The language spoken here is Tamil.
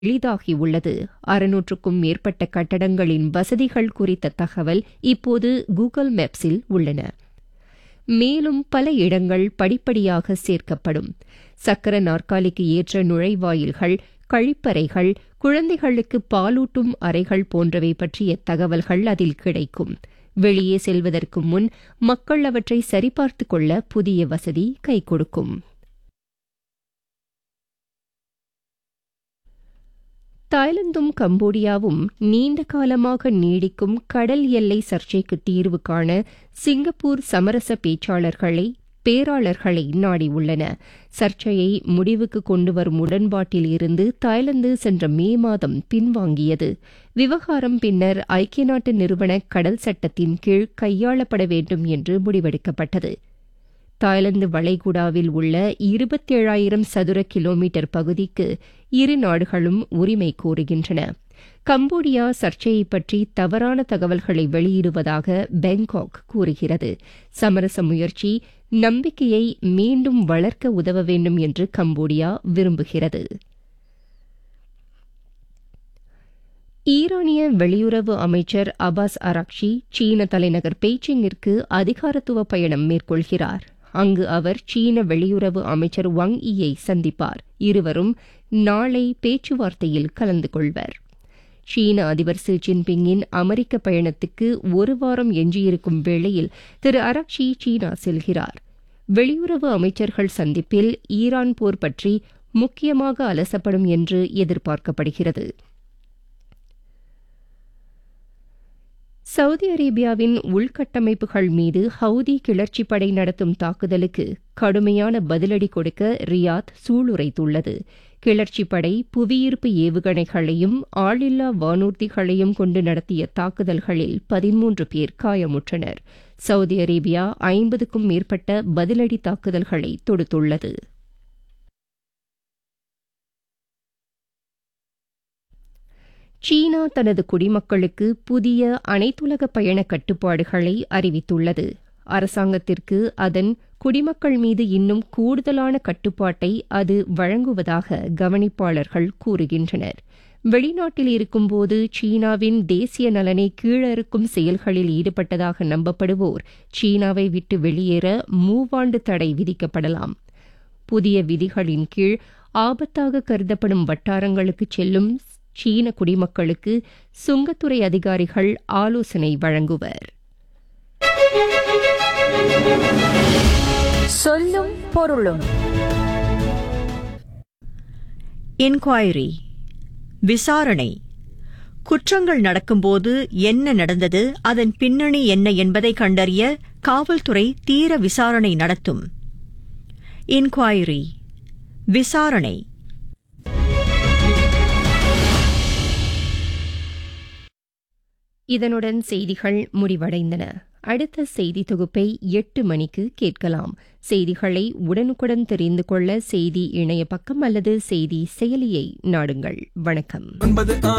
எளிதாகியுள்ளது அறுநூற்றுக்கும் மேற்பட்ட கட்டடங்களின் வசதிகள் குறித்த தகவல் இப்போது கூகுள் மேப்ஸில் உள்ளன மேலும் பல இடங்கள் படிப்படியாக சேர்க்கப்படும் சக்கர நாற்காலிக்கு ஏற்ற நுழைவாயில்கள் கழிப்பறைகள் குழந்தைகளுக்கு பாலூட்டும் அறைகள் போன்றவை பற்றிய தகவல்கள் அதில் கிடைக்கும் வெளியே செல்வதற்கு முன் மக்கள் அவற்றை சரிபார்த்துக் கொள்ள புதிய வசதி கை கொடுக்கும் தாய்லாந்தும் கம்போடியாவும் நீண்ட காலமாக நீடிக்கும் கடல் எல்லை சர்ச்சைக்கு தீர்வு காண சிங்கப்பூர் சமரச பேச்சாளர்களை பேராளர்களை நாடியுள்ளன சர்ச்சையை முடிவுக்கு கொண்டு வரும் உடன்பாட்டில் இருந்து தாய்லாந்து சென்ற மே மாதம் பின்வாங்கியது விவகாரம் பின்னர் ஐக்கிய நாட்டு நிறுவன கடல் சட்டத்தின் கீழ் கையாளப்பட வேண்டும் என்று முடிவெடுக்கப்பட்டது தாய்லாந்து வளைகுடாவில் உள்ள இருபத்தேழாயிரம் சதுர கிலோமீட்டர் பகுதிக்கு இரு நாடுகளும் உரிமை கோருகின்றன கம்போடியா சர்ச்சையை பற்றி தவறான தகவல்களை வெளியிடுவதாக பாங்காக் கூறுகிறது சமரச முயற்சி நம்பிக்கையை மீண்டும் வளர்க்க உதவ வேண்டும் என்று கம்போடியா விரும்புகிறது ஈரானிய வெளியுறவு அமைச்சர் அபாஸ் அராக்ஷி சீன தலைநகர் பெய்ஜிங்கிற்கு அதிகாரத்துவ பயணம் மேற்கொள்கிறார் அங்கு அவர் சீன வெளியுறவு அமைச்சர் வங் ஈயை சந்திப்பார் இருவரும் நாளை பேச்சுவார்த்தையில் கலந்து கொள்வர் சீன அதிபர் ஷி ஜின்பிங்கின் அமெரிக்க பயணத்துக்கு ஒரு வாரம் எஞ்சியிருக்கும் வேளையில் திரு அரக்ஷி சீனா செல்கிறார் வெளியுறவு அமைச்சர்கள் சந்திப்பில் ஈரான் போர் பற்றி முக்கியமாக அலசப்படும் என்று எதிர்பார்க்கப்படுகிறது சவுதி அரேபியாவின் உள்கட்டமைப்புகள் மீது ஹவுதி கிளர்ச்சிப் படை நடத்தும் தாக்குதலுக்கு கடுமையான பதிலடி கொடுக்க ரியாத் சூளுரைத்துள்ளது கிளர்ச்சிப் படை புவியீர்ப்பு ஏவுகணைகளையும் ஆளில்லா வானூர்திகளையும் கொண்டு நடத்திய தாக்குதல்களில் பதிமூன்று பேர் காயமுற்றனர் சவுதி அரேபியா ஐம்பதுக்கும் மேற்பட்ட பதிலடி தாக்குதல்களை தொடுத்துள்ளது சீனா தனது குடிமக்களுக்கு புதிய அனைத்துலக பயண கட்டுப்பாடுகளை அறிவித்துள்ளது அரசாங்கத்திற்கு அதன் குடிமக்கள் மீது இன்னும் கூடுதலான கட்டுப்பாட்டை அது வழங்குவதாக கவனிப்பாளர்கள் கூறுகின்றனர் வெளிநாட்டில் இருக்கும்போது சீனாவின் தேசிய நலனை கீழறுக்கும் செயல்களில் ஈடுபட்டதாக நம்பப்படுவோர் சீனாவை விட்டு வெளியேற மூவாண்டு தடை விதிக்கப்படலாம் புதிய விதிகளின் கீழ் ஆபத்தாக கருதப்படும் வட்டாரங்களுக்கு செல்லும் சீன குடிமக்களுக்கு சுங்கத்துறை அதிகாரிகள் ஆலோசனை வழங்குவர் சொல்லும் பொருளும் என்கொயரி விசாரணை குற்றங்கள் நடக்கும்போது என்ன நடந்தது அதன் பின்னணி என்ன என்பதை கண்டறிய காவல்துறை தீர விசாரணை நடத்தும் என்கொயரி விசாரணை இதனுடன் செய்திகள் முடிவடைந்தன அடுத்த செய்தி தொகுப்பை எட்டு மணிக்கு கேட்கலாம் செய்திகளை உடனுக்குடன் தெரிந்து கொள்ள செய்தி இணைய பக்கம் அல்லது செய்தி செயலியை நாடுங்கள் வணக்கம் ஒன்பது